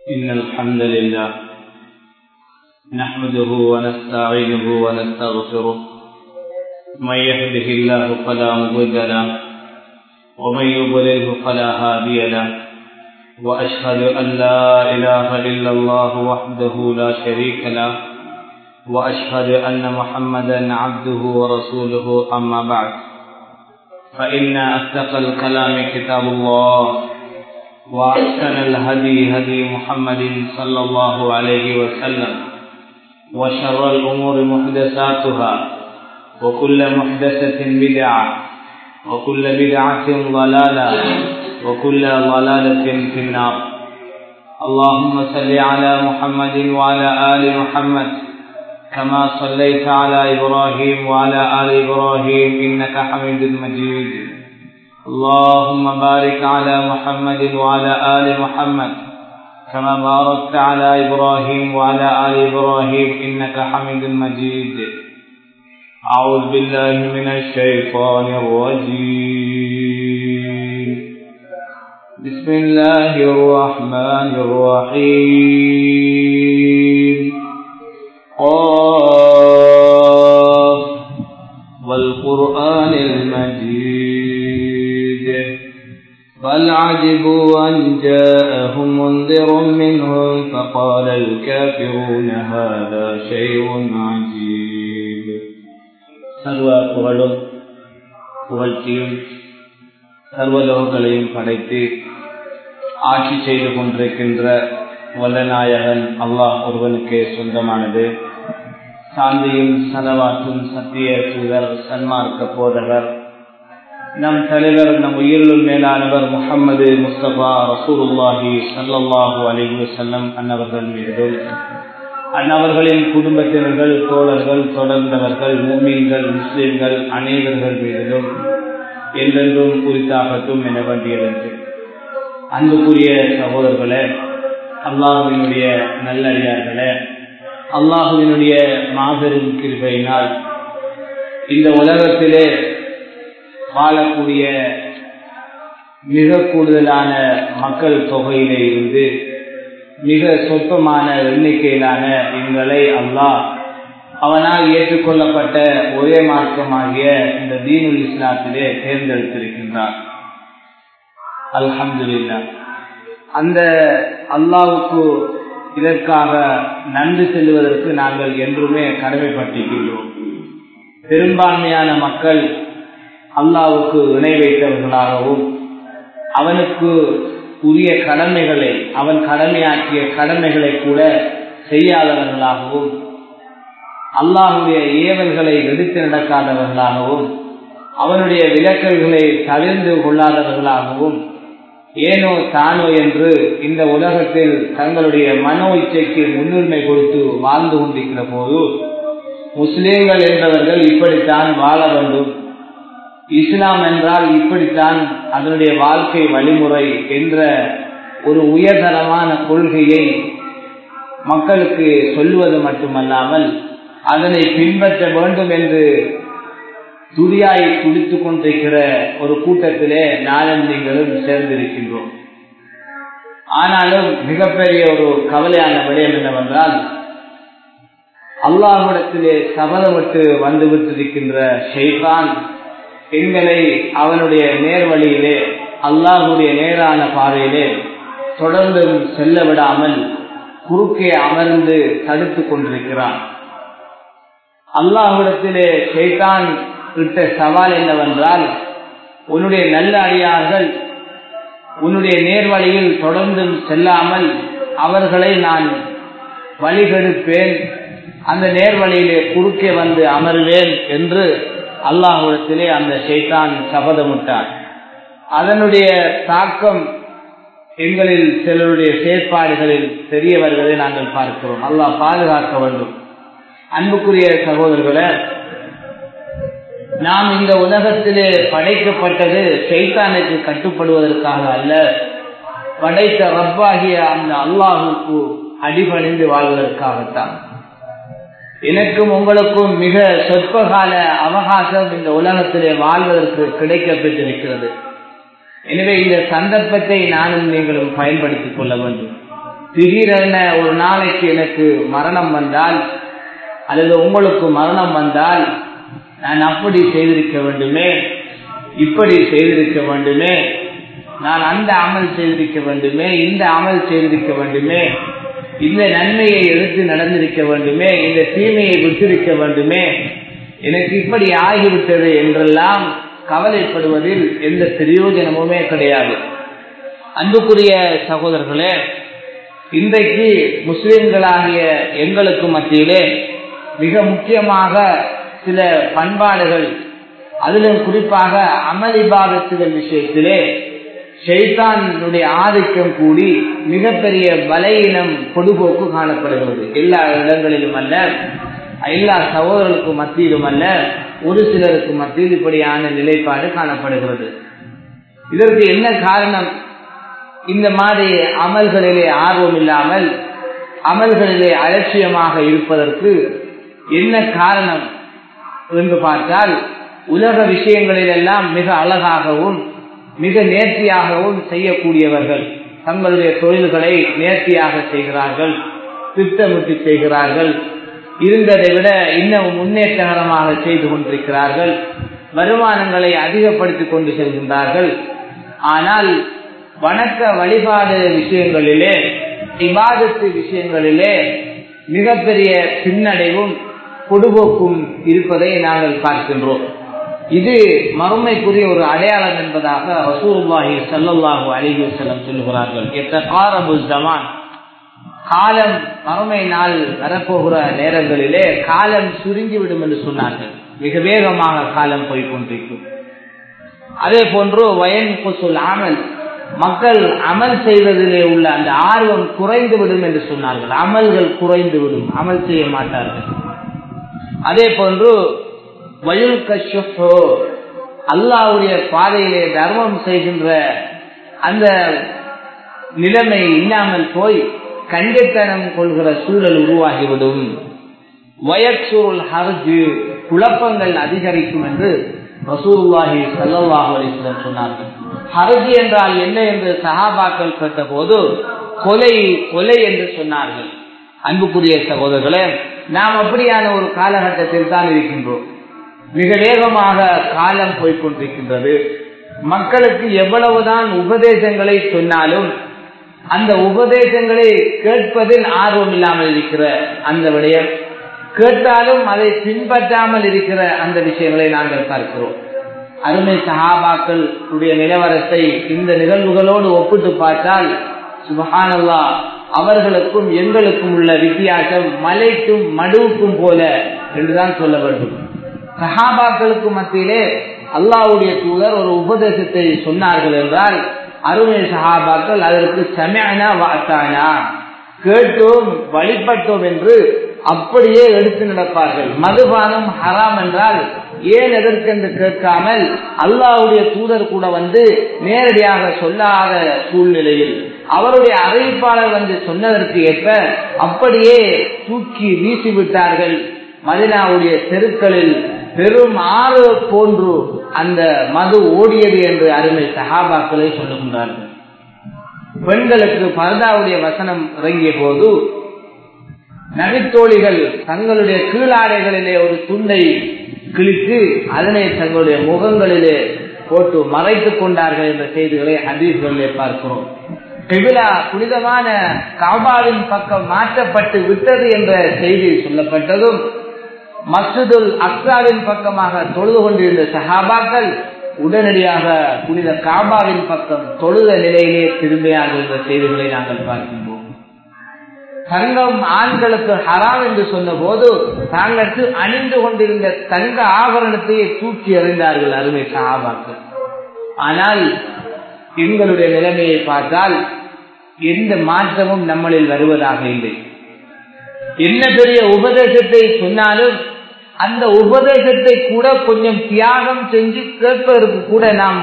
إن الحمد لله نحمده ونستعينه ونستغفره من يهده الله فلا مضل له ومن يضلله فلا هادي له وأشهد أن لا إله إلا الله وحده لا شريك له وأشهد أن محمدا عبده ورسوله أما بعد فإن أصدق الكلام كتاب الله وأحسن الهدي هدي محمد صلى الله عليه وسلم وشر الأمور محدثاتها وكل محدثة بدعة وكل بدعة ضلالة وكل ضلالة في النار اللهم صل على محمد وعلى آل محمد كما صليت على إبراهيم وعلى آل إبراهيم إنك حميد مجيد اللهم بارك على محمد وعلى آل محمد كما باركت على إبراهيم وعلى آل إبراهيم إنك حميد مجيد أعوذ بالله من الشيطان الرجيم بسم الله الرحمن الرحيم قاف والقرآن المجيد بل عجبوا أن جاءهم منذر منهم فقال الكافرون هذا شيء عجيب சர்வ புகழும் புகழ்ச்சியும் சர்வலோகங்களையும் படைத்து ஆட்சி செய்து கொண்டிருக்கின்ற வல்லநாயகன் அல்லாஹ் ஒருவனுக்கே சொந்தமானது சாந்தியும் சலவாற்றும் சத்திய தூதர் சன்மார்க்க போதகர் நம் தலைவர் நம் உயிரிலும் மேலானவர் முகமது முஸ்தபா ரசூருல்லாஹி சல்லாஹூ அலிவு செல்லம் அன்னவர்கள் மீதும் அன்னவர்களின் குடும்பத்தினர்கள் தோழர்கள் தொடர்ந்தவர்கள் மூமீன்கள் முஸ்லிம்கள் அனைவர்கள் மீதிலும் என்றென்றும் குறித்தாகட்டும் என வேண்டியதென்று அன்புக்குரிய சகோதரர்களே அல்லாஹுவினுடைய நல்லடியார்களே அல்லாஹுவினுடைய மாபெரும் கிருபையினால் இந்த உலகத்திலே வாழக்கூடிய மிக கூடுதலான மக்கள் தொகையிலே இருந்து மிக சொற்பமான எண்ணிக்கையிலான எங்களை அல்லாஹ் அவனால் ஏற்றுக்கொள்ளப்பட்ட ஒரே மார்க்கமாகிய இந்த தீனுல் இஸ்லாத்திலே தேர்ந்தெடுத்திருக்கின்றார் அல்ஹம்துல்லா அந்த அல்லாவுக்கு இதற்காக நன்றி செல்வதற்கு நாங்கள் என்றுமே கடமைப்பட்டிருக்கின்றோம் பெரும்பான்மையான மக்கள் அல்லாவுக்கு இணை வைத்தவர்களாகவும் அவனுக்கு உரிய கடமைகளை அவன் கடமையாற்றிய கடமைகளை கூட செய்யாதவர்களாகவும் அல்லாஹுடைய ஏவல்களை எடுத்து நடக்காதவர்களாகவும் அவனுடைய விளக்கல்களை தவிர்ந்து கொள்ளாதவர்களாகவும் ஏனோ தானோ என்று இந்த உலகத்தில் தங்களுடைய மனோ இச்சைக்கு முன்னுரிமை கொடுத்து வாழ்ந்து கொண்டிருக்கிற போது முஸ்லிம்கள் என்பவர்கள் இப்படித்தான் வாழ வேண்டும் இஸ்லாம் என்றால் இப்படித்தான் அதனுடைய வாழ்க்கை வழிமுறை என்ற ஒரு உயர்தரமான கொள்கையை மக்களுக்கு சொல்லுவது மட்டுமல்லாமல் அதனை பின்பற்ற வேண்டும் என்று துடியாய் துடித்துக் கொண்டிருக்கிற ஒரு கூட்டத்திலே நானும் நீங்களும் சேர்ந்திருக்கின்றோம் ஆனாலும் மிகப்பெரிய ஒரு கவலையான விடயம் என்னவென்றால் அல்லாஹிடத்திலே சபதமிட்டு வந்துவிட்டிருக்கின்ற ஷெய்தான் எங்களை அவனுடைய நேர்வழியிலே அல்லாஹுடைய நேரான பாதையிலே தொடர்ந்து செல்ல விடாமல் குறுக்கே அமர்ந்து தடுத்துக் கொண்டிருக்கிறான் அல்லாஹுடத்திலே ஷெய்தான் இட்ட சவால் என்னவென்றால் உன்னுடைய நல்ல அடியார்கள் உன்னுடைய நேர்வழியில் தொடர்ந்தும் செல்லாமல் அவர்களை நான் வழிகெடுப்பேன் அந்த நேர்வழியிலே குறுக்கே வந்து அமர்வேன் என்று அல்லாஹுடத்திலே அந்த ஷைத்தான் சபதமிட்டார் அதனுடைய தாக்கம் எங்களில் சிலருடைய செயற்பாடுகளில் தெரிய வருவதை நாங்கள் பார்க்கிறோம் அல்லாஹ் பாதுகாக்க வேண்டும் அன்புக்குரிய சகோதரர்களை நாம் இந்த உலகத்திலே படைக்கப்பட்டது சைத்தானுக்கு கட்டுப்படுவதற்காக அல்ல படைத்த ரப்பாகிய அந்த அல்லாஹுக்கு அடிபணிந்து வாழ்வதற்காகத்தான் எனக்கும் உங்களுக்கும் மிக சொற்பகால அவகாசம் இந்த உலகத்திலே வாழ்வதற்கு கிடைக்கப்பட்டிருக்கிறது எனவே இந்த சந்தர்ப்பத்தை நானும் நீங்களும் பயன்படுத்திக் கொள்ள வேண்டும் திடீரென ஒரு நாளைக்கு எனக்கு மரணம் வந்தால் அல்லது உங்களுக்கு மரணம் வந்தால் நான் அப்படி செய்திருக்க வேண்டுமே இப்படி செய்திருக்க வேண்டுமே நான் அந்த அமல் செய்திருக்க வேண்டுமே இந்த அமல் செய்திருக்க வேண்டுமே இந்த நன்மையை எடுத்து நடந்திருக்க வேண்டுமே இந்த தீமையை விட்டிருக்க வேண்டுமே எனக்கு இப்படி ஆகிவிட்டது என்றெல்லாம் கவலைப்படுவதில் எந்த பிரயோஜனமுமே கிடையாது அன்புக்குரிய சகோதரர்களே இன்றைக்கு முஸ்லிம்களாகிய எங்களுக்கு மத்தியிலே மிக முக்கியமாக சில பண்பாடுகள் அதிலும் குறிப்பாக அமளிபாதத்துகள் விஷயத்திலே ஷெய்தானுடைய ஆதிக்கம் கூடி மிகப்பெரிய பலையினம் பொடுபோக்கு காணப்படுகிறது எல்லா இடங்களிலும் அல்ல எல்லா சகோதரர்களுக்கும் மத்தியிலும் அல்ல ஒரு சிலருக்கு மத்தியில் இப்படியான நிலைப்பாடு காணப்படுகிறது இதற்கு என்ன காரணம் இந்த மாதிரி அமல்களிலே ஆர்வம் இல்லாமல் அமல்களிலே அலட்சியமாக இருப்பதற்கு என்ன காரணம் என்று பார்த்தால் உலக விஷயங்களிலெல்லாம் மிக அழகாகவும் மிக நேர்த்தியாகவும் செய்யக்கூடியவர்கள் தங்களுடைய தொழில்களை நேர்த்தியாக செய்கிறார்கள் திட்டமிட்டு செய்கிறார்கள் இருந்ததை விட இன்னும் முன்னேற்றகரமாக செய்து கொண்டிருக்கிறார்கள் வருமானங்களை அதிகப்படுத்திக் கொண்டு செல்கின்றார்கள் ஆனால் வணக்க வழிபாடு விஷயங்களிலே இபாதத்து விஷயங்களிலே மிகப்பெரிய பின்னடைவும் பொடுபோக்கும் இருப்பதை நாங்கள் பார்க்கின்றோம் இது மறுமைக்குரிய ஒரு அடையாளம் என்பதாக ரசூர்வாஹி சல்லல்லாஹு அலிஹி செல்லம் சொல்லுகிறார்கள் எத்த காரபு ஜமான் காலம் மறுமை நாள் வரப்போகிற நேரங்களிலே காலம் சுருங்கிவிடும் என்று சொன்னார்கள் மிக வேகமாக காலம் போய்கொண்டிருக்கும் அதே போன்று வயன் கொசுல் அமல் மக்கள் அமல் செய்வதிலே உள்ள அந்த ஆர்வம் குறைந்து விடும் என்று சொன்னார்கள் அமல்கள் குறைந்து விடும் அமல் செய்ய மாட்டார்கள் அதே போன்று வயுல் கஷோ அல்லாவுடைய பாதையிலே தர்மம் செய்கின்ற அந்த நிலைமை இல்லாமல் போய் கண்டித்தனம் கொள்கிற சூழல் உருவாகிவிடும் வயக்சூருள் ஹர்ஜு குழப்பங்கள் அதிகரிக்கும் என்று ரசூர்வாஹி சல்லாஹூ அலிஸ்லம் சொன்னார்கள் ஹர்ஜி என்றால் என்ன என்று சஹாபாக்கள் கேட்ட போது கொலை கொலை என்று சொன்னார்கள் அன்புக்குரிய சகோதரர்களே நாம் அப்படியான ஒரு காலகட்டத்தில் தான் இருக்கின்றோம் மிக வேகமாக காலம் போய்கொண்டிருக்கின்றது மக்களுக்கு எவ்வளவுதான் உபதேசங்களை சொன்னாலும் அந்த உபதேசங்களை கேட்பதில் ஆர்வம் இல்லாமல் இருக்கிற அந்த விடயம் கேட்டாலும் அதை பின்பற்றாமல் இருக்கிற அந்த விஷயங்களை நாங்கள் பார்க்கிறோம் அருமை சஹாபாக்கள் உடைய நிலவரத்தை இந்த நிகழ்வுகளோடு ஒப்பிட்டு பார்த்தால் சுபஹானல்லா அவர்களுக்கும் எங்களுக்கும் உள்ள வித்தியாசம் மலைக்கும் மடுவுக்கும் போல என்றுதான் சொல்ல வேண்டும் சஹாபாக்களுக்கு மத்தியிலே அல்லாவுடைய தூதர் ஒரு உபதேசத்தை சொன்னார்கள் என்றால் அருமை சஹாபாக்கள் அதற்கு சமயனா வாத்தானா கேட்டோம் வழிபட்டோம் என்று அப்படியே எடுத்து நடப்பார்கள் மதுபானம் ஹராம் என்றால் ஏன் எதற்கென்று கேட்காமல் அல்லாவுடைய தூதர் கூட வந்து நேரடியாக சொல்லாத சூழ்நிலையில் அவருடைய அறிவிப்பாளர் வந்து சொன்னதற்கு ஏற்ப அப்படியே தூக்கி வீசிவிட்டார்கள் மதினாவுடைய தெருக்களில் பெரும் ஆறு போன்று அந்த மது ஓடியது என்று அருமை சஹாபாக்களை சொல்லுகின்றார்கள் பெண்களுக்கு பர்தாவுடைய வசனம் இறங்கிய போது நகைத்தோழிகள் தங்களுடைய கீழாடைகளிலே ஒரு துண்டை கிழித்து அதனை தங்களுடைய முகங்களிலே போட்டு மறைத்துக் கொண்டார்கள் என்ற செய்திகளை ஹதீஸ்களிலே பார்க்கிறோம் கிபிலா புனிதமான காபாவின் பக்கம் மாற்றப்பட்டு விட்டது என்ற செய்தி சொல்லப்பட்டதும் மசூதுல் அக்சாவின் பக்கமாக தொழுது கொண்டிருந்த சஹாபாக்கள் உடனடியாக புனித காபாவின் பக்கம் தொழுத நிலையிலே திரும்பினார்கள் என்ற செய்திகளை நாங்கள் பார்க்கின்றோம் தங்கம் ஆண்களுக்கு ஹராம் என்று சொன்ன போது தாங்களுக்கு அணிந்து கொண்டிருந்த தங்க ஆபரணத்தையே தூக்கி எறிந்தார்கள் அருமை சஹாபாக்கள் ஆனால் எங்களுடைய நிலைமையை பார்த்தால் எந்த மாற்றமும் நம்மளில் வருவதாக இல்லை என்ன பெரிய உபதேசத்தை சொன்னாலும் அந்த உபதேசத்தை கூட கொஞ்சம் தியாகம் செஞ்சு கேட்பதற்கு கூட நாம்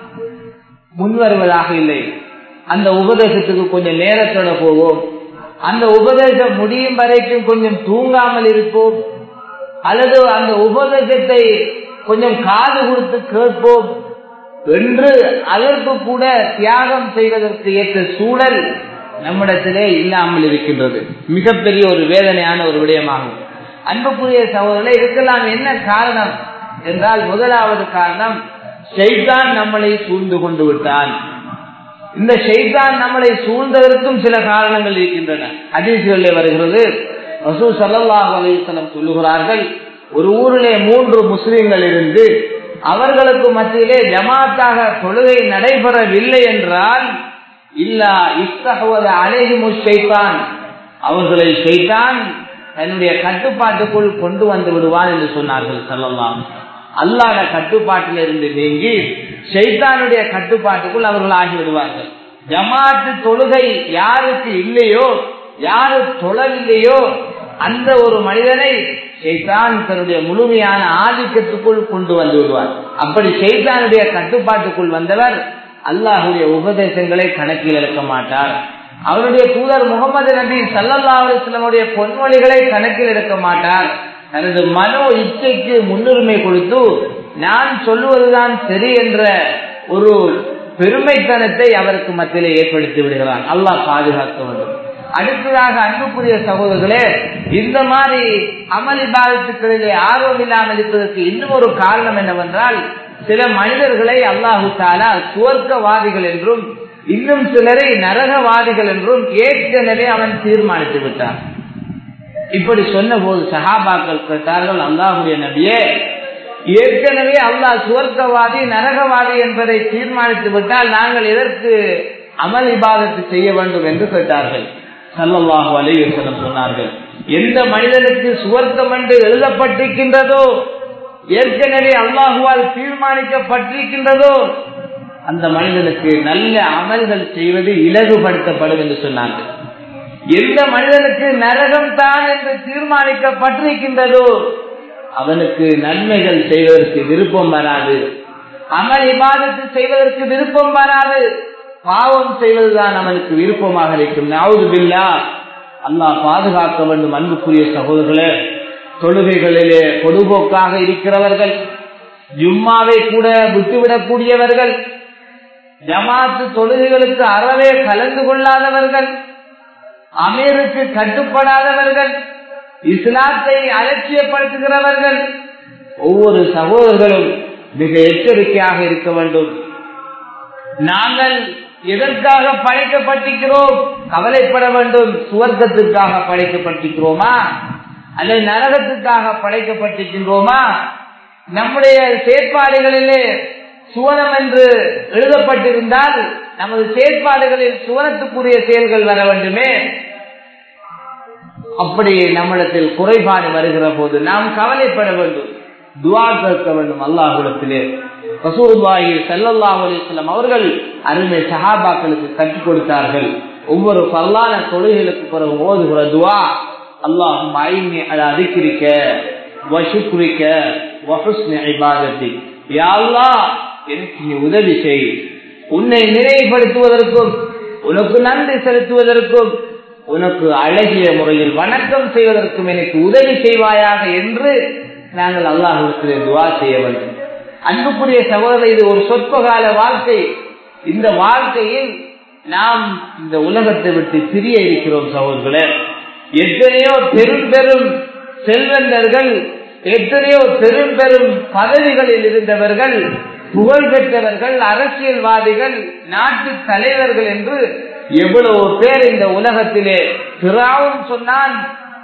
முன்வருவதாக இல்லை அந்த உபதேசத்துக்கு கொஞ்சம் நேரத்தோட போவோம் அந்த உபதேசம் முடியும் வரைக்கும் கொஞ்சம் தூங்காமல் இருப்போம் அல்லது அந்த உபதேசத்தை கொஞ்சம் காது கொடுத்து கேட்போம் என்று அதற்கு கூட தியாகம் செய்வதற்கு ஏற்ற சூழல் நம்மிடத்திலே இல்லாமல் இருக்கின்றது மிகப்பெரிய ஒரு வேதனையான ஒரு விடயமாகும் அன்புக்குரிய சகோதரர்களே இருக்கலாம் என்ன காரணம் என்றால் முதலாவது காரணம் ஷைத்தான் நம்மளை சூழ்ந்து கொண்டு விட்டான் இந்த ஷைத்தான் நம்மளை சூழ்ந்ததற்கும் சில காரணங்கள் இருக்கின்றன அதிர்ச்சிகளில் வருகிறது ரசூ சல்லாஹ் அலிசலம் சொல்லுகிறார்கள் ஒரு ஊரிலே மூன்று முஸ்லிம்கள் இருந்து அவர்களுக்கு மத்தியிலே ஜமாத்தாக தொழுகை நடைபெறவில்லை என்றால் இல்லா இஸ்தகுவது அலேஹிமு ஷைத்தான் அவர்களை ஷைத்தான் தன்னுடைய கட்டுப்பாட்டுக்குள் கொண்டு வந்து விடுவான் என்று சொன்னார்கள் சொல்லலாம் அல்லாத கட்டுப்பாட்டில் இருந்து நீங்கி ஷைத்தானுடைய கட்டுப்பாட்டுக்குள் அவர்கள் ஆகிவிடுவார்கள் ஜமாத்து தொழுகை யாருக்கு இல்லையோ யாரு தொழவில்லையோ அந்த ஒரு மனிதனை ஷைத்தான் தன்னுடைய முழுமையான ஆதிக்கத்துக்குள் கொண்டு வந்து விடுவார் அப்படி ஷைத்தானுடைய கட்டுப்பாட்டுக்குள் வந்தவர் அல்லாஹுடைய உபதேசங்களை கணக்கில் எடுக்க மாட்டார் அவருடைய தூதர் முகமது நபி சல்லல்லா அலுவலமுடைய பொன்மொழிகளை கணக்கில் எடுக்க மாட்டார் தனது மனோ இச்சைக்கு முன்னுரிமை கொடுத்து நான் சொல்லுவதுதான் சரி என்ற ஒரு பெருமைத்தனத்தை அவருக்கு மத்தியிலே ஏற்படுத்தி விடுகிறான் அல்லாஹ் பாதுகாக்க வேண்டும் அடுத்ததாக அன்புக்குரிய சகோதரர்களே இந்த மாதிரி அமளி பாதத்துக்களிலே ஆர்வம் இல்லாமல் இருப்பதற்கு இன்னும் ஒரு காரணம் என்னவென்றால் சில மனிதர்களை அல்லாஹு தாலா சுவர்க்கவாதிகள் என்றும் இன்னும் சிலரை நரகவாதிகள் என்றும் ஏற்கனவே அவன் தீர்மானித்து விட்டான் இப்படி சொன்ன போது சஹாபாக்கள் கேட்டார்கள் அல்லாஹுடைய நபியே ஏற்கனவே அல்லாஹ் சுவர்க்கவாதி நரகவாதி என்பதை தீர்மானித்து விட்டால் நாங்கள் எதற்கு அமல் இபாதத்து செய்ய வேண்டும் என்று கேட்டார்கள் சல்லல்லாஹு அலைவசனம் சொன்னார்கள் எந்த மனிதனுக்கு சுவர்க்கம் என்று எழுதப்பட்டிருக்கின்றதோ ஏற்கனவே அல்லாஹுவால் தீர்மானிக்கப்பட்டிருக்கின்றதோ அந்த மனிதனுக்கு நல்ல அமல்கள் செய்வது இலகுபடுத்தப்படும் என்று சொன்னார்கள் எந்த மனிதனுக்கு நரகம் தான் என்று தீர்மானிக்கப்பட்டிருக்கின்றதோ அவனுக்கு நன்மைகள் செய்வதற்கு விருப்பம் வராது அமல் இபாதத்து செய்வதற்கு விருப்பம் வராது பாவம் செய்வதுதான் அவனுக்கு விருப்பமாக இருக்கும் நாவது பில்லா அல்லாஹ் பாதுகாக்க வேண்டும் அன்புக்குரிய சகோதரர்களே தொழுகைகளிலே பொதுபோக்காக இருக்கிறவர்கள் ஜும்மாவை கூட விட்டுவிடக்கூடியவர்கள் ஜமாத்து தொழுகைகளுக்கு அறவே கலந்து கொள்ளாதவர்கள் அமீருக்கு கட்டுப்படாதவர்கள் இஸ்லாத்தை அலட்சியப்படுத்துகிறவர்கள் ஒவ்வொரு சகோதரர்களும் மிக எச்சரிக்கையாக இருக்க வேண்டும் நாங்கள் எதற்காக படைக்கப்பட்டிருக்கிறோம் கவலைப்பட வேண்டும் சுவர்க்கத்திற்காக படைக்கப்பட்டிருக்கிறோமா அல்லது நரகத்துக்காக படைக்கப்பட்டிருக்கின்றோமா நம்முடைய செயற்பாடுகளிலே சுவனம் என்று எழுதப்பட்டிருந்தால் நமது செயற்பாடுகளில் சுவனத்துக்குரிய செயல்கள் வர வேண்டுமே அப்படி நம்மிடத்தில் குறைபாடு வருகிற போது நாம் கவலைப்பட வேண்டும் துவா கேட்க வேண்டும் அல்லாஹுடத்திலே ரசூர்வாயி சல்லல்லா அலிஸ்லாம் அவர்கள் அருமை சஹாபாக்களுக்கு கற்றுக் கொடுத்தார்கள் ஒவ்வொரு பல்லான தொழுகைகளுக்கு பிறகு ஓதுகிற துவா அல்லாஹும் ஐநி அதை அதிகரிக்க வசுக்குரிக்க வஹுஸ்னி இபாதத்தி யாழ்லா எனக்கு நீ உதவி செய் உன்னை நினைவுபடுத்துவதற்கும் உனக்கு நன்றி செலுத்துவதற்கும் உனக்கு அழகிய முறையில் வணக்கம் செய்வதற்கும் எனக்கு உதவி செய்வாயாக என்று நாங்கள் அல்லாஹுக்கு துவா செய்ய வேண்டும் அன்புக்குரிய சகோதரர் இது ஒரு சொற்பகால வாழ்க்கை இந்த வாழ்க்கையில் நாம் இந்த உலகத்தை விட்டு பிரிய இருக்கிறோம் சகோதரர்களே எத்தனையோ பெரும் பெரும் செல்வந்தர்கள் எத்தனையோ பெரும் பெரும் பதவிகளில் இருந்தவர்கள் புகழ் பெற்றவர்கள் அரசியல்வாதிகள் நாட்டு தலைவர்கள் என்று எவ்வளவு பேர் இந்த உலகத்திலே பிறாவும் சொன்னான்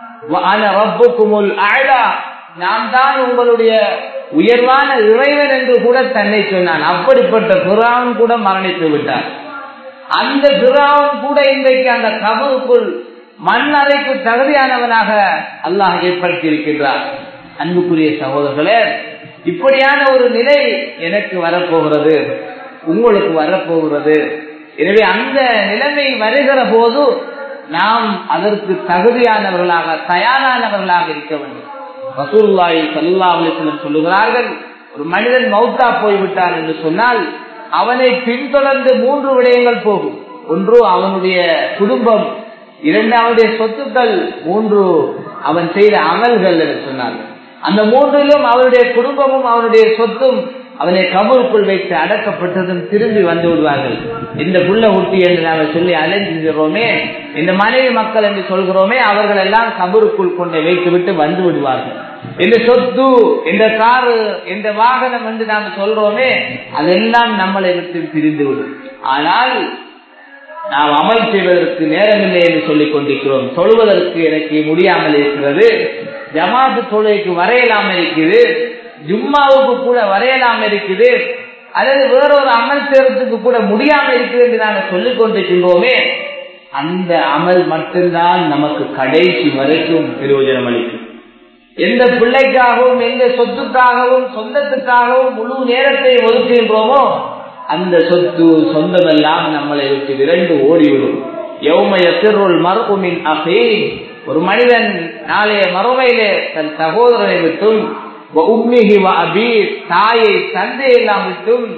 நாம் தான் உங்களுடைய உயர்வான இறைவன் என்று கூட தன்னை சொன்னான் அப்படிப்பட்ட பிறாவும் கூட மரணித்து விட்டார் அந்த பிறாவும் கூட இன்றைக்கு அந்த கபருக்குள் மண்ணறைக்கு தகுதியானவனாக அல்லாஹ் ஏற்படுத்தி இருக்கின்றார் அன்புக்குரிய சகோதரர்களே இப்படியான ஒரு நிலை எனக்கு வரப்போகிறது உங்களுக்கு வரப்போகிறது எனவே அந்த நிலைமை வருகிற போது நாம் அதற்கு தகுதியானவர்களாக தயாரானவர்களாக இருக்க வேண்டும் ரசூல்லாய் சல்லா அலிஸ்லம் சொல்லுகிறார்கள் ஒரு மனிதன் மௌத்தா போய்விட்டான் என்று சொன்னால் அவனை பின்தொடர்ந்து மூன்று விடயங்கள் போகும் ஒன்று அவனுடைய குடும்பம் இரண்டாவதுடைய சொத்துக்கள் மூன்று அவன் செய்த அமல்கள் என்று சொன்னார்கள் அந்த மூன்றிலும் அவருடைய குடும்பமும் அவனுடைய சொத்தும் அவனை கபருக்குள் வைத்து அடக்கப்பட்டதும் திரும்பி வந்து விடுவார்கள் இந்த புள்ள குட்டி என்று நாங்கள் சொல்லி அலைஞ்சிருக்கிறோமே இந்த மனைவி மக்கள் என்று சொல்கிறோமே அவர்கள் எல்லாம் கபருக்குள் கொண்டு வைத்து விட்டு வந்து விடுவார்கள் இந்த சொத்து இந்த காரு இந்த வாகனம் என்று நாம் சொல்றோமே அதெல்லாம் நம்மளை விட்டு பிரிந்துவிடும் ஆனால் நாம் அமல் செய்வதற்கு நேரமில்லை என்று சொல்லிக் கொண்டிருக்கிறோம் சொல்வதற்கு எனக்கு முடியாமல் இருக்கிறது ஜமாத்து தொழுகைக்கு வரையலாமல் இருக்குது ஜும்மாவுக்கு கூட வரையலாமல் இருக்குது அல்லது வேறொரு அமல் செய்யறதுக்கு கூட முடியாமல் இருக்குது என்று நாங்கள் சொல்லிக் கொண்டிருக்கின்றோமே அந்த அமல் மட்டும்தான் நமக்கு கடைசி வரைக்கும் பிரயோஜனம் அளிக்கும் எந்த பிள்ளைக்காகவும் எந்த சொத்துக்காகவும் சொந்தத்துக்காகவும் முழு நேரத்தை ஒதுக்குகின்றோமோ அந்த சொத்து சொந்தமெல்லாம் நம்மளை விட்டு விரண்டு ஓடிவிடும் எவ்வமைய திருள் மறுப்புமின் அகை ஒரு மனிதன் நாளைய மறுமையிலே தன் சகோதரனை விட்டும் உம்மிகி அபி தாயை தந்தை எல்லாம் விட்டும்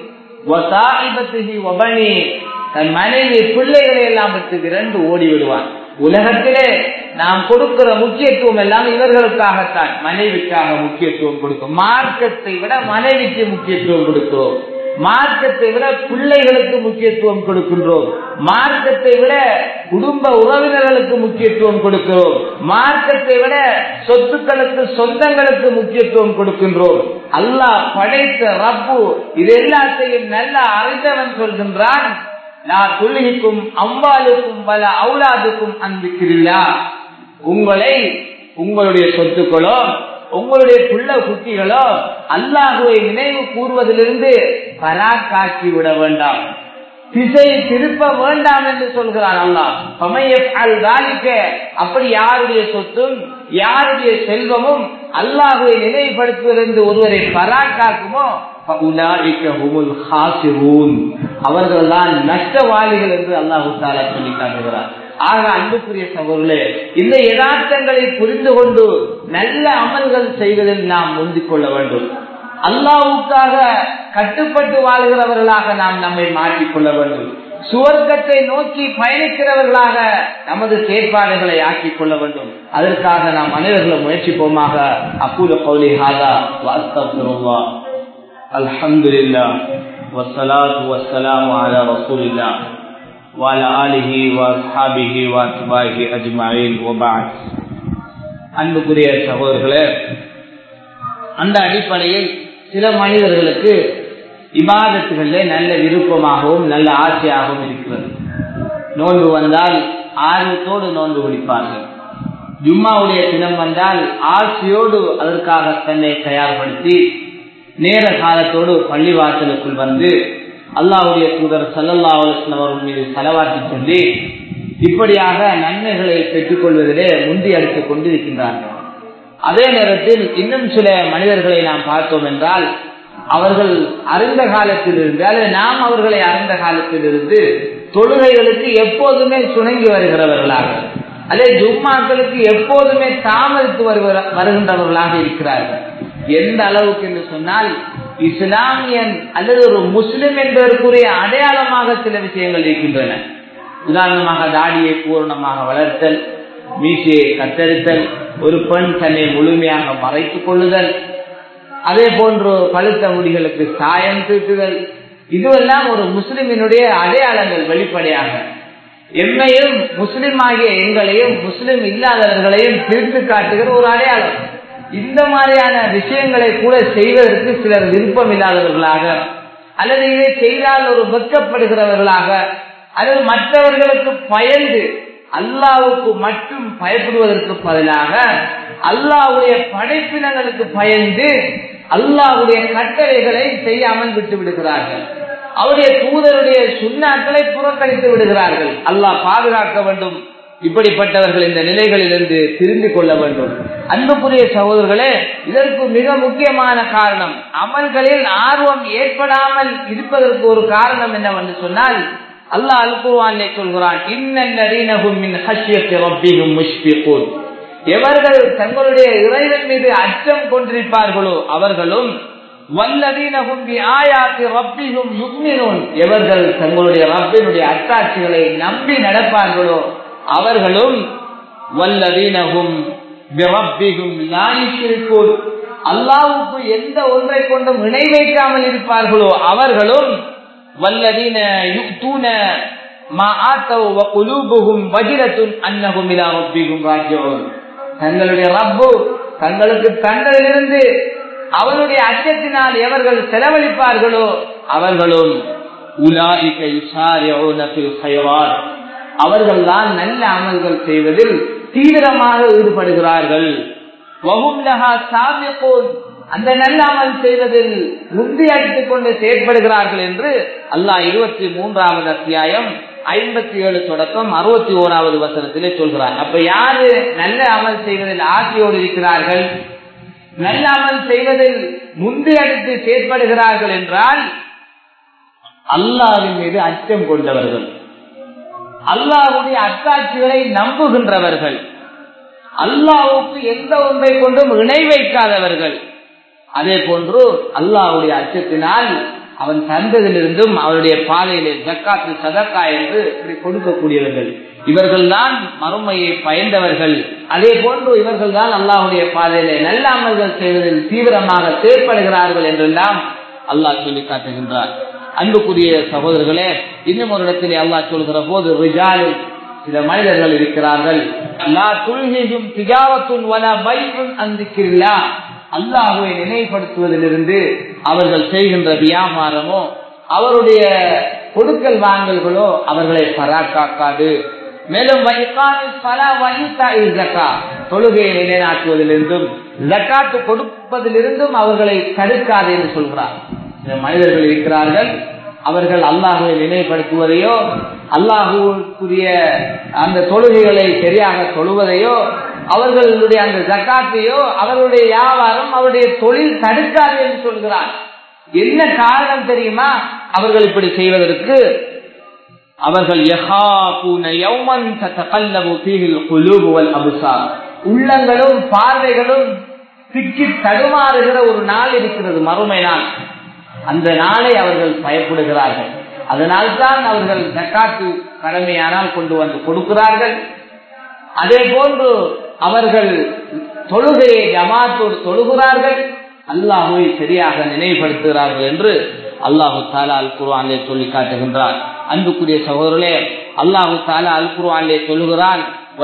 தன் மனைவி பிள்ளைகளை எல்லாம் விட்டு விரண்டு ஓடி விடுவான் உலகத்திலே நாம் கொடுக்கிற முக்கியத்துவம் எல்லாம் இவர்களுக்காகத்தான் மனைவிக்காக முக்கியத்துவம் கொடுக்கும் மார்க்கத்தை விட மனைவிக்கு முக்கியத்துவம் கொடுக்கிறோம் மார்க்கத்தை விட பிள்ளைகளுக்கு முக்கியத்துவம் கொடுக்கின்றோம் மார்க்கத்தை விட குடும்ப உறவினர்களுக்கு முக்கியத்துவம் கொடுக்கிறோம் மார்க்கத்தை விட சொத்துக்களுக்கு சொந்தங்களுக்கு முக்கியத்துவம் கொடுக்கின்றோம் அல்லாஹ் படைத்த ரப்பு இது எல்லாத்தையும் நல்லா அறிந்தவன் சொல்கின்றான் நான் துல்லிக்கும் அம்பாலுக்கும் பல அவுலாதுக்கும் அன்பிக்கிறீர்களா உங்களை உங்களுடைய சொத்துக்களோ உங்களுடைய புள்ள குட்டிகளோ அல்லாஹுவை நினைவு கூறுவதிலிருந்து பராக்காக்கி விட வேண்டாம் திசை திருப்ப வேண்டாம் என்று சொல்கிறான் அல்லாஹ் அப்படி யாருடைய சொத்தும் யாருடைய செல்வமும் அல்லாஹுவை நினைவுபடுத்துவதிலிருந்து ஒருவரை பராக்காக்குமோ அவர்கள் தான் நஷ்டவாளிகள் என்று அல்லாஹு தாலா சொல்லி காட்டுகிறார் ஆக அன்புக்குரிய சகோதரர்களே இந்த யதார்த்தங்களை புரிந்து கொண்டு நல்ல அமல்கள் செய்வதில் நாம் முந்திக் கொள்ள வேண்டும் அல்லாவுக்காக கட்டுப்பட்டு வாழ்கிறவர்களாக நாம் நம்மை மாற்றிக்கொள்ள வேண்டும் சுவர்க்கத்தை நோக்கி பயணிக்கிறவர்களாக நமது செயற்பாடுகளை ஆக்கிக் கொள்ள வேண்டும் அதற்காக நாம் அனைவர்களும் முயற்சிப்போமாக அக்கூல கௌலி ஹாதா வாஸ்தவா அல்ஹம்துலில்லா வஸ்ஸலாத்து வஸ்ஸலாமு அலா ரசூலில்லா وعلى آله وأصحابه وأتباعه أجمعين وبعد அன்புக்குரிய சகோதரர்களே அந்த அடிப்படையில் சில மனிதர்களுக்கு இபாதத்துகளிலே நல்ல விருப்பமாகவும் நல்ல ஆசையாகவும் இருக்கிறது நோன்பு வந்தால் ஆர்வத்தோடு நோன்பு பிடிப்பார்கள் ஜும்மாவுடைய தினம் வந்தால் ஆசையோடு அதற்காக தன்னை தயார்படுத்தி நேர காலத்தோடு பள்ளிவாசலுக்குள் வந்து அல்லாவுடைய தூதர் சல்லல்லா அலுவலம் அவர்கள் மீது செலவாக்கி சொல்லி இப்படியாக நன்மைகளை பெற்றுக் கொள்வதிலே முந்தி அடித்துக் கொண்டிருக்கின்றார்கள் அதே நேரத்தில் இன்னும் சில மனிதர்களை நாம் பார்த்தோம் என்றால் அவர்கள் அறிந்த காலத்திலிருந்து அல்லது நாம் அவர்களை அறிந்த காலத்திலிருந்து தொழுகைகளுக்கு எப்போதுமே சுணங்கி வருகிறவர்களாக அல்லது ஜும்மாக்களுக்கு எப்போதுமே தாமதித்து வருகின்றவர்களாக இருக்கிறார்கள் எந்த அளவுக்கு என்று சொன்னால் இஸ்லாமியன் அல்லது ஒரு முஸ்லிம் என்பதற்குரிய அடையாளமாக சில விஷயங்கள் இருக்கின்றன உதாரணமாக தாடியை பூர்ணமாக வளர்த்தல் மீசையை கத்தரித்தல் ஒரு பெண் தன்னை முழுமையாக மறைத்துக் கொள்ளுதல் அதே போன்று பழுத்த முடிகளுக்கு சாயம் தீட்டுதல் இதுவெல்லாம் ஒரு முஸ்லிமினுடைய அடையாளங்கள் வெளிப்படையாக எம்மையும் முஸ்லிம் ஆகிய எங்களையும் முஸ்லிம் இல்லாதவர்களையும் பிரித்து காட்டுகிற ஒரு அடையாளம் இந்த மாதிரியான விஷயங்களை கூட செய்வதற்கு சிலர் விருப்பம் இல்லாதவர்களாக அல்லது இதை செய்தால் ஒரு வெட்கப்படுகிறவர்களாக அல்லது மற்றவர்களுக்கு பயந்து அல்லாவுக்கு மட்டும் பயப்படுவதற்கு பதிலாக அல்லாவுடைய படைப்பினங்களுக்கு பயந்து அல்லாவுடைய கட்டளைகளை செய்யாமல் விட்டு விடுகிறார்கள் அவருடைய தூதருடைய சுண்ணாக்களை புறக்கணித்து விடுகிறார்கள் அல்லாஹ் பாதுகாக்க வேண்டும் இப்படிப்பட்டவர்கள் இந்த நிலைகளிலிருந்து திருந்திக் கொள்ள வேண்டும் அன்புக்குரிய சகோதரர்களே இதற்கு மிக முக்கியமான காரணம் அமல்களில் ஆர்வம் ஏற்படாமல் இருப்பதற்கு ஒரு காரணம் என்னவென்று சொன்னால் அல்லாஹ் அல்குவானே சொல்கிறான் எவர்கள் தங்களுடைய இறைவன் மீது அச்சம் கொண்டிருப்பார்களோ அவர்களும் எவர்கள் தங்களுடைய ரப்பினுடைய அத்தாட்சிகளை நம்பி நடப்பார்களோ அவர்களும் வல்லதீனகும் அல்லாவுக்கு எந்த ஒன்றை கொண்டும் இணை வைக்காமல் இருப்பார்களோ அவர்களும் வல்லதீன யுக்தூன மா ஆத்தவ குலூபுகும் வஜிரத்துன் அன்னகும் இலா ரப்பிகும் ராஜ்யோன் தங்களுடைய ரப்பு தங்களுக்கு தங்களிலிருந்து அவனுடைய அச்சத்தினால் எவர்கள் செலவழிப்பார்களோ அவர்களும் அவர்கள் தான் நல்ல அமல்கள் செய்வதில் தீவிரமாக ஈடுபடுகிறார்கள் அந்த நல்ல அமல் செய்வதில் முந்தி அடித்துக் கொண்டு செயற்படுகிறார்கள் என்று அல்லாஹ் இருபத்தி மூன்றாவது அத்தியாயம் ஐம்பத்தி ஏழு தொடக்கம் அறுபத்தி ஓராவது வசனத்திலே சொல்கிறார் அப்ப யாரு நல்ல அமல் செய்வதில் ஆசையோடு இருக்கிறார்கள் நல்ல அமல் செய்வதில் முந்தி அடித்து செயற்படுகிறார்கள் என்றால் அல்லாவின் மீது அச்சம் கொண்டவர்கள் அல்லாவுடைய அத்தாட்சிகளை நம்புகின்றவர்கள் அல்லாவுக்கு எந்த ஒன்றை கொண்டும் இணை வைக்காதவர்கள் அதே போன்று அல்லாவுடைய அச்சத்தினால் அவன் தந்ததிலிருந்தும் அவருடைய பாதையிலே ஜக்காத்து சதக்கா என்று இப்படி கொடுக்கக்கூடியவர்கள் இவர்கள் தான் மறுமையை பயந்தவர்கள் அதே போன்று இவர்கள் தான் அல்லாஹுடைய பாதையிலே நல்ல அமல்கள் செய்வதில் தீவிரமாக செயற்படுகிறார்கள் என்றெல்லாம் அல்லாஹ் சொல்லி காட்டுகின்றார் அன்புக்குரிய சகோதரர்களே இன்னும் ஒரு இடத்திலே அல்லாஹ் சொல்கிற போது ரிஜாலு சில மனிதர்கள் இருக்கிறார்கள் அல்லாஹுவை நினைவுபடுத்துவதிலிருந்து அவர்கள் செய்கின்ற வியாபாரமோ அவருடைய கொடுக்கல் வாங்கல்களோ அவர்களை பராக்காக்காது மேலும் தொழுகையை நிலைநாட்டுவதிலிருந்தும் ஜக்காத்து கொடுப்பதிலிருந்தும் அவர்களை தடுக்காது என்று சொல்கிறார் மனிதர்கள் இருக்கிறார்கள் அவர்கள் அல்லாஹுவை நினைவுபடுத்துவதையோ அல்லாஹுக்குரிய அந்த தொழுகைகளை சரியாக தொழுவதையோ அவர்களுடைய அந்த ஜக்காத்தையோ அவர்களுடைய வியாபாரம் அவருடைய தொழில் தடுக்காது என்று சொல்கிறார் என்ன காரணம் தெரியுமா அவர்கள் இப்படி செய்வதற்கு அவர்கள் உள்ளங்களும் பார்வைகளும் சிக்கி தடுமாறுகிற ஒரு நாள் இருக்கிறது மறுமை நாள் அந்த நாளை அவர்கள் பயப்படுகிறார்கள் அதனால்தான் அவர்கள் தக்காத்து கடமையானால் கொண்டு வந்து கொடுக்கிறார்கள் அதே போன்று அவர்கள் தொழுகையை ஜமாத்தோடு தொழுகிறார்கள் அல்லாஹுவை சரியாக நினைவுபடுத்துகிறார்கள் என்று அல்லாஹு தாலா அல் குர்வானிலே சொல்லி காட்டுகின்றார் அன்புக்குரிய சகோதரர்களே அல்லாஹு தாலா அல் குர்வானிலே சொல்லுகிறான்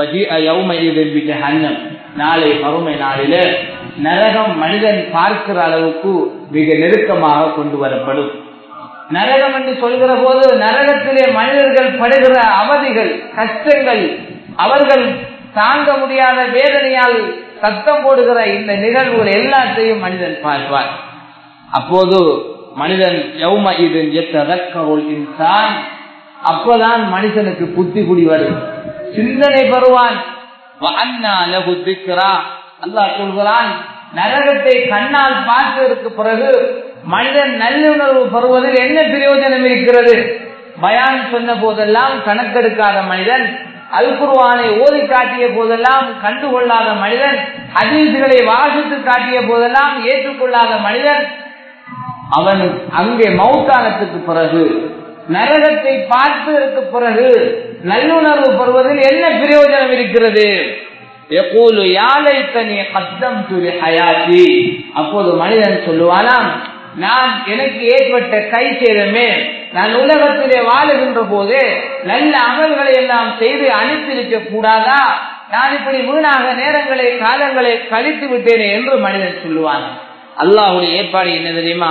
நாளை மறுமை நாளிலே நரகம் மனிதன் பார்க்கிற அளவுக்கு மிக நெருக்கமாக கொண்டு வரப்படும் நரகம் என்று சொல்கிற போது நரகத்திலே மனிதர்கள் படுகிற அவதிகள் கஷ்டங்கள் அவர்கள் தாங்க முடியாத வேதனையால் சத்தம் போடுகிற இந்த நிகழ்வுகள் எல்லாத்தையும் மனிதன் பார்ப்பார் அப்போது மனிதன் எவ்ம இது இன்சான் அப்பதான் மனிதனுக்கு புத்தி குடி வரும் சிந்தனை பெறுவான் அல்லாஹ் சொல்கிறான் நரகத்தை கண்ணால் பார்த்ததற்கு பிறகு மனிதன் நல்லுணர்வு பெறுவதில் என்ன பிரயோஜனம் இருக்கிறது பயான் சொன்ன போதெல்லாம் கணக்கெடுக்காத மனிதன் அல்குருவானை ஓதி காட்டிய போதெல்லாம் கண்டுகொள்ளாத மனிதன் ஹதீசுகளை வாசித்து காட்டிய போதெல்லாம் ஏற்றுக்கொள்ளாத மனிதன் அவன் அங்கே மௌத்தானத்துக்கு பிறகு நரகத்தை பார்த்ததற்கு பிறகு நல்லுணர்வு பெறுவதில் என்ன பிரயோஜனம் இருக்கிறது அப்போது மனிதன் சொல்லுவானாம் நான் எனக்கு ஏற்பட்ட கை சேதமே நான் உலகத்திலே வாழுகின்ற போது நல்ல அமல்களை எல்லாம் செய்து அனுப்பியிருக்க கூடாதா நான் இப்படி வீணாக நேரங்களை காலங்களை கழித்து விட்டேனே என்று மனிதன் சொல்லுவான் அல்லாஹுடைய ஏற்பாடு என்ன தெரியுமா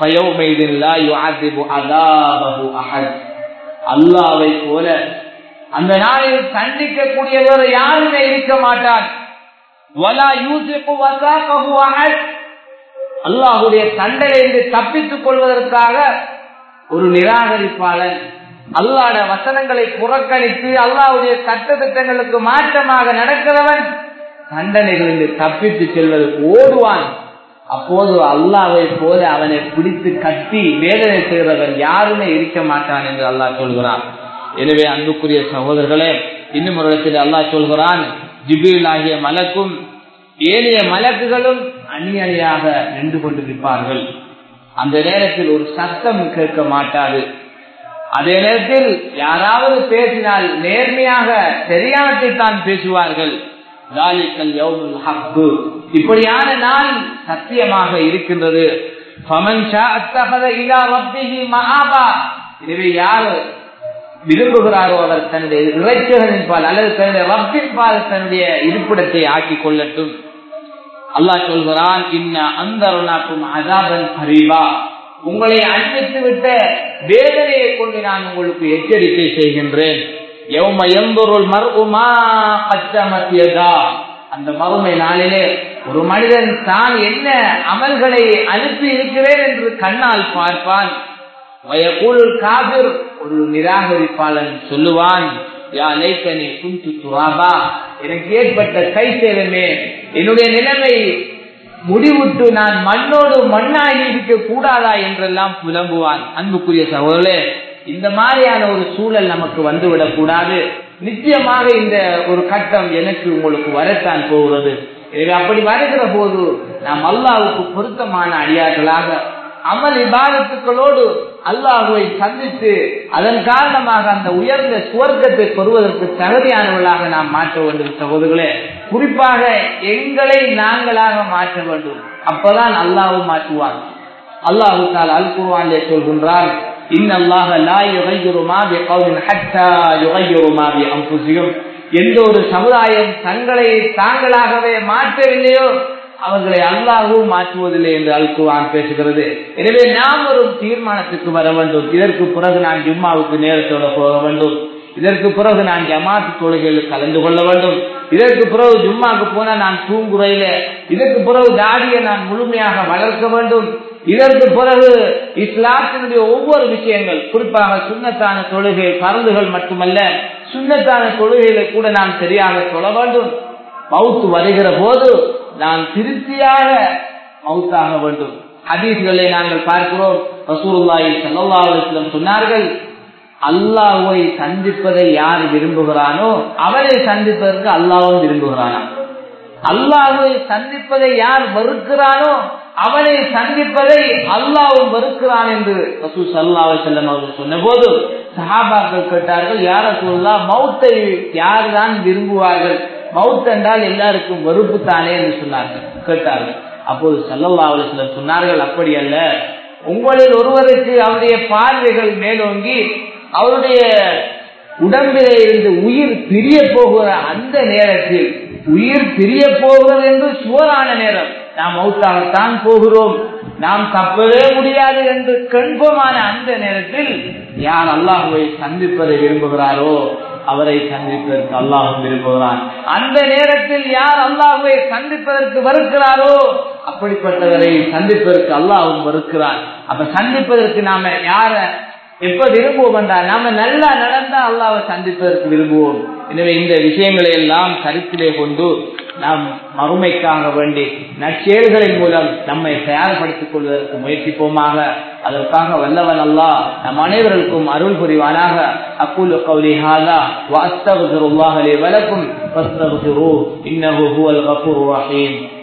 அல்லாவை போல அந்த நாளில் கண்டிக்கக்கூடியவர் யாருமே இருக்க மாட்டார் அல்லாஹுடைய தண்டனையிலிருந்து தப்பித்துக் கொள்வதற்காக ஒரு நிராகரிப்பாளன் அல்லாட வசனங்களை புறக்கணித்து அல்லாவுடைய சட்ட திட்டங்களுக்கு மாற்றமாக நடக்கிறவன் தண்டனைகளிலிருந்து தப்பித்து செல்வதற்கு ஓடுவான் அப்போது அல்லாவை போல அவனை பிடித்து கட்டி வேதனை செய்கிறவன் யாருமே இருக்க மாட்டான் என்று அல்லாஹ் சொல்கிறான் எனவே அன்புக்குரிய சகோதரர்களே இன்னும் ஒரு இடத்தில் அல்லாஹ் சொல்கிறான் ஜிபில் ஆகிய மலக்கும் ஏனைய மலக்குகளும் அணி அணியாக நின்று கொண்டிருப்பார்கள் அந்த நேரத்தில் ஒரு சத்தம் கேட்க மாட்டாது அதே நேரத்தில் யாராவது பேசினால் நேர்மையாக சரியானத்தை தான் பேசுவார்கள் தாலிக்கல் யௌமுல் ஹக்கு இப்படியான நாள் சத்தியமாக இருக்கின்றது ஃபமன் ஷா அத்தஹத இலா ரப்பிஹி மஆபா எனவே யார் விரும்புகிறாரோ அவர் தன்னுடைய இறைச்சகனின் பால் அல்லது தன்னுடைய ரப்பின் பால் தன்னுடைய இருப்பிடத்தை ஆக்கிக் கொள்ளட்டும் அல்லாஹ் சொல்கிறான் இன்ன அந்தருணாக்கும் அதாபன் ஹரீபா உங்களை அன்பித்து விட்ட வேதனையை கொண்டு நான் உங்களுக்கு எச்சரிக்கை செய்கின்றேன் எவம எம்பொருள் மருமா பச்சமத்தியதா அந்த மறுமை நாளிலே ஒரு மனிதன் தான் என்ன அமல்களை அனுப்பி இருக்கிறேன் என்று கண்ணால் பார்ப்பான் வயகுல் காபிர் ஒரு நிராகரிப்பாளன் சொல்லுவான் யா லைக்கனி குந்து துராபா எனக்கு ஏற்பட்ட கை சேதமே என்னுடைய நிலைமை முடிவுட்டு நான் மண்ணோடு மண்ணாகி இருக்க கூடாதா என்றெல்லாம் புலம்புவான் அன்புக்குரிய சகோதரே இந்த மாதிரியான ஒரு சூழல் நமக்கு வந்துவிடக் கூடாது நிச்சயமாக இந்த ஒரு கட்டம் எனக்கு உங்களுக்கு வரத்தான் போகிறது எனவே அப்படி வருகிற போது நாம் அல்லாவுக்கு பொருத்தமான அடியார்களாக அமல் இபாதத்துக்களோடு அல்லாஹுவை சந்தித்து அதன் காரணமாக அந்த உயர்ந்த சுவர்க்கத்தை பெறுவதற்கு தகுதியானவர்களாக நாம் மாற்ற வேண்டும் சகோதரர்களே குறிப்பாக எங்களை நாங்களாக மாற்ற வேண்டும் அப்பதான் அல்லாவும் மாற்றுவான் அல்லாஹு தால் அல் குர்வானிலே சொல்கின்றான் எந்த ஒரு சமுதாயம் தங்களை தாங்களாகவே மாற்றவில்லையோ அவர்களை அல்லாஹும் மாற்றுவதில்லை என்று அல்குவான் பேசுகிறது எனவே நாம் ஒரு தீர்மானத்துக்கு வர வேண்டும் இதற்கு பிறகு நான் ஜும்மாவுக்கு நேரத்தோட போக வேண்டும் இதற்கு பிறகு நான் ஜமாத்து தொழுகையில் கலந்து கொள்ள வேண்டும் இதற்கு பிறகு ஜும்மாக்கு போனா நான் தூங்குறையில இதற்கு பிறகு தாடியை நான் முழுமையாக வளர்க்க வேண்டும் இதற்கு பிறகு இஸ்லாத்தினுடைய ஒவ்வொரு விஷயங்கள் குறிப்பாக சுண்ணத்தான தொழுகை பருந்துகள் மட்டுமல்ல சுண்ணத்தான தொழுகைகளை கூட நாம் சரியாக தொழ வேண்டும் மவுத்து வருகிற போது நாம் திருப்தியாக மவுத்தாக வேண்டும் ஹதீஸ்களை நாங்கள் பார்க்கிறோம் ரசூலுல்லாஹி ஸல்லல்லாஹு அலைஹி வஸல்லம் சொன்னார்கள் அல்லாஹ்வை சந்திப்பதை யார் விரும்புகிறானோ அவரை சந்திப்பதற்கு அல்லாஹ்வும் விரும்புகிறானா அல்லாஹ்வை சந்திப்பதை யார் வெறுக்கிறானோ அவனை சந்திப்பதை அல்லாவும் வெறுக்கிறான் என்று ரசூல் சல்லா செல்லம் அவர்கள் சொன்னபோது சஹாபாக்கள் கேட்டார்கள் யார சொல்லா மௌத்தை யார் தான் விரும்புவார்கள் மவுத் என்றால் எல்லாருக்கும் வெறுப்பு தானே என்று சொன்னார்கள் கேட்டார்கள் அப்போது சல்லல்லா அலுவலம் சொன்னார்கள் அப்படி அல்ல உங்களில் ஒருவருக்கு அவருடைய பார்வைகள் மேலோங்கி அவருடைய உடம்பிலே இருந்து உயிர் பிரிய போகிற அந்த நேரத்தில் உயிர் பிரிய போகிறது என்று சுவரான நேரம் நாம் மவுத்தாகத்தான் போகிறோம் நாம் தப்பவே முடியாது என்று கண்பமான அந்த நேரத்தில் யார் அல்லாஹுவை சந்திப்பதை விரும்புகிறாரோ அவரை சந்திப்பதற்கு அல்லாஹும் விரும்புகிறான் அந்த நேரத்தில் யார் அல்லாஹுவை சந்திப்பதற்கு வருகிறாரோ அப்படிப்பட்டவரை சந்திப்பதற்கு அல்லாஹும் வருகிறான் அப்ப சந்திப்பதற்கு நாம யார எப்ப விரும்புவோம் என்றால் நாம நல்லா நடந்தா அல்லாவை சந்திப்பதற்கு விரும்புவோம் எனவே இந்த விஷயங்களை எல்லாம் கருத்திலே கொண்டு நாம் மறுமைக்காக வேண்டி நற்செயல்களின் மூலம் நம்மை தயார்படுத்திக் கொள்வதற்கு முயற்சிப்போமாக அதற்காக வல்லவன் அல்லா நம் அனைவருக்கும் அருள் புரிவானாக அக்குல் கௌலி ஹாதா வாஸ்தகுல்லாஹலே வலக்கும் இன்னஹு ஹுவல் கஃபூர் ரஹீம்